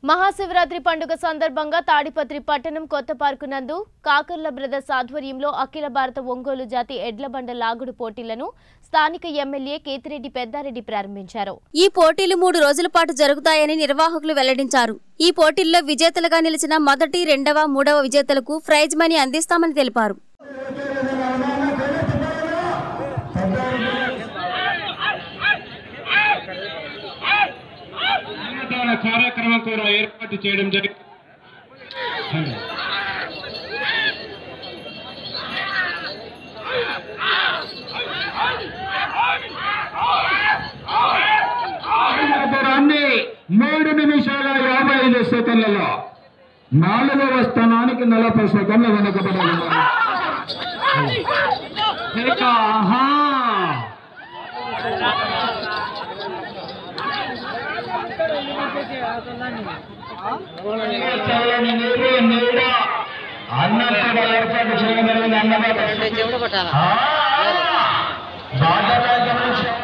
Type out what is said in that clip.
మహాశివరాత్రి పండుగ సందర్భంగా తాడిపత్రి పట్టణం కొత్త పార్కు నందు కాకర్ల బ్రదర్స్ ఆధ్వర్యంలో అఖిల భారత ఒంగోలు జాతి ఎడ్లబండ లాగుడు పోటీలను స్థానిక ఎమ్మెల్యే కేతిరెడ్డి పెద్దారెడ్డి ప్రారంభించారు ఈ పోటీలు మూడు రోజుల పాటు జరుగుతాయని నిర్వాహకులు వెల్లడించారు ఈ పోటీల్లో విజేతలుగా నిలిచిన మొదటి రెండవ మూడవ విజేతలకు ప్రైజ్ మనీ అందిస్తామని తెలిపారు అన్నదాన కార్యక్రమం కూడా ఏర్పాటు చేయడం జరిగింది అన్ని మూడు నిమిషాల యాభై ఐదు సెకండ్లలో నాలుగవ స్థానానికి నలభై సెకండ్లు వెనుకబడి ఉన్నారు ఇక, ఆహా చల్లని నీరు నీడ అన్నం కూడా ఏర్పాటు చేయడం జరిగింది అన్నమాట ఆ, బాగా గమనించాం.